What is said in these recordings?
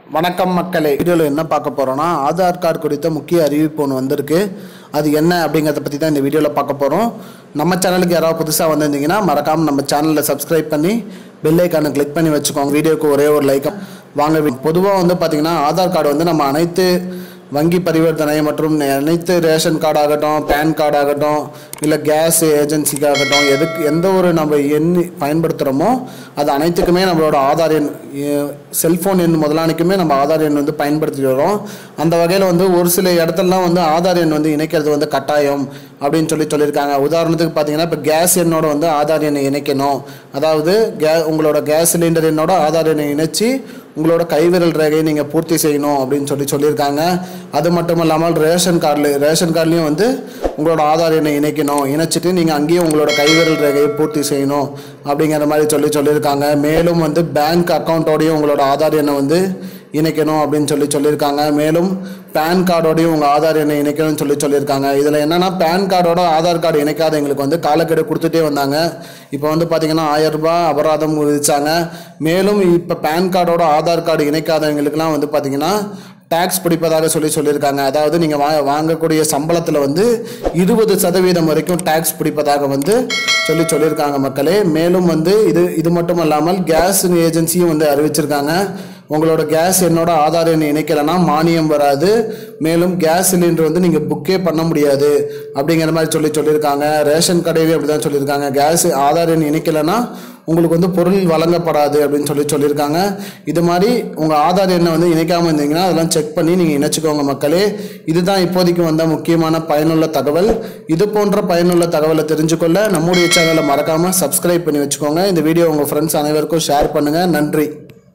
வணக்கம் மக்களே வீடியோவில் என்ன பார்க்க போகிறோன்னா ஆதார் கார்டு குறித்த முக்கிய அறிவிப்பு ஒன்று வந்திருக்கு அது என்ன அப்படிங்கிறத பற்றி தான் இந்த வீடியோவில் பார்க்க போகிறோம் நம்ம சேனலுக்கு யாராவது புதுசாக வந்திருந்தீங்கன்னா மறக்காமல் நம்ம சேனலில் சப்ஸ்கிரைப் பண்ணி பெல் ஐக்கானை கிளிக் பண்ணி வச்சுக்கோங்க வீடியோக்கு ஒரே ஒரு லைக் வாங்க பொதுவாக வந்து பார்த்திங்கன்னா ஆதார் கார்டு வந்து நம்ம அனைத்து வங்கி பரிவர்த்தனை மற்றும் அனைத்து ரேஷன் கார்டு ஆகட்டும் பேன் கார்டு ஆகட்டும் இல்லை கேஸ் ஏஜென்சிக்காகட்டும் எதுக்கு எந்த ஒரு நம்ம எண் பயன்படுத்துகிறோமோ அது அனைத்துக்குமே நம்மளோட ஆதார் எண் செல்ஃபோன் எண் முதலானிக்குமே நம்ம ஆதார் எண் வந்து பயன்படுத்திட்டு வரோம் அந்த வகையில் வந்து ஒரு சில இடத்துலலாம் வந்து ஆதார் எண் வந்து இணைக்கிறது வந்து கட்டாயம் அப்படின்னு சொல்லி சொல்லியிருக்காங்க உதாரணத்துக்கு பார்த்தீங்கன்னா இப்போ கேஸ் எண்ணோட வந்து ஆதார் எண்ணை இணைக்கணும் அதாவது கே உங்களோட கேஸ் சிலிண்டர் எண்ணோட ஆதார் எண்ணை இணைச்சி உங்களோட கைவிரல் ரேகையை நீங்கள் பூர்த்தி செய்யணும் அப்படின்னு சொல்லி சொல்லியிருக்காங்க அது மட்டும் இல்லாமல் ரேஷன் கார்டில் ரேஷன் கார்டுலேயும் வந்து உங்களோட ஆதார் எண்ணை இணைக்கணும் இணைச்சிட்டு நீங்கள் அங்கேயும் உங்களோட கைவிரல் ரேகையை பூர்த்தி செய்யணும் அப்படிங்கிற மாதிரி சொல்லி சொல்லியிருக்காங்க மேலும் வந்து பேங்க் அக்கௌண்ட்டோடையும் உங்களோட ஆதார் எண்ணை வந்து இணைக்கணும் அப்படின்னு சொல்லி சொல்லியிருக்காங்க மேலும் பேன் கார்டோடையும் உங்கள் ஆதார் எண்ணை இணைக்கணும்னு சொல்லி சொல்லியிருக்காங்க இதில் என்னென்னா பேன் கார்டோட ஆதார் கார்டு இணைக்காதவங்களுக்கு வந்து காலக்கெடு கொடுத்துட்டே வந்தாங்க இப்போ வந்து பார்த்தீங்கன்னா ஆயிரம் ரூபாய் அபராதம் விதிச்சாங்க மேலும் இப்போ பேன் கார்டோட ஆதார் கார்டு இணைக்காதவங்களுக்குலாம் வந்து பார்த்தீங்கன்னா டேக்ஸ் பிடிப்பதாக சொல்லி சொல்லியிருக்காங்க அதாவது நீங்கள் வா வாங்கக்கூடிய சம்பளத்தில் வந்து இருபது சதவீதம் வரைக்கும் டேக்ஸ் பிடிப்பதாக வந்து சொல்லி சொல்லியிருக்காங்க மக்களே மேலும் வந்து இது இது மட்டும் இல்லாமல் கேஸ் ஏஜென்சியும் வந்து அறிவிச்சிருக்காங்க உங்களோட கேஸ் என்னோட ஆதார் எண் இணைக்கலைன்னா மானியம் வராது மேலும் கேஸ் சிலிண்டர் வந்து நீங்கள் புக்கே பண்ண முடியாது அப்படிங்கிற மாதிரி சொல்லி சொல்லியிருக்காங்க ரேஷன் கடையிலே அப்படி தான் சொல்லியிருக்காங்க கேஸ் ஆதார் எண் இணைக்கலைன்னா உங்களுக்கு வந்து பொருள் வழங்கப்படாது அப்படின்னு சொல்லி சொல்லியிருக்காங்க இது மாதிரி உங்கள் ஆதார் எண்ணை வந்து இணைக்காமல் இருந்தீங்கன்னா அதெல்லாம் செக் பண்ணி நீங்கள் இணைச்சிக்கோங்க மக்களே இதுதான் இப்போதைக்கு வந்த முக்கியமான பயனுள்ள தகவல் இது போன்ற பயனுள்ள தகவலை தெரிஞ்சுக்கொள்ள நம்முடைய சேனலை மறக்காமல் சப்ஸ்கிரைப் பண்ணி வச்சுக்கோங்க இந்த வீடியோ உங்கள் ஃப்ரெண்ட்ஸ் அனைவருக்கும் ஷேர் பண்ணுங்கள் நன்றி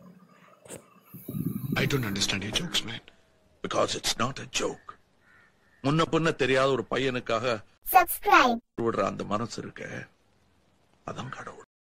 I don't understand your jokes, man. because it's not a joke முன்ன பின்ன தெரியாத ஒரு பையனுக்காக subscribe விடுற அந்த மனசு இருக்க அதான் கடவுள்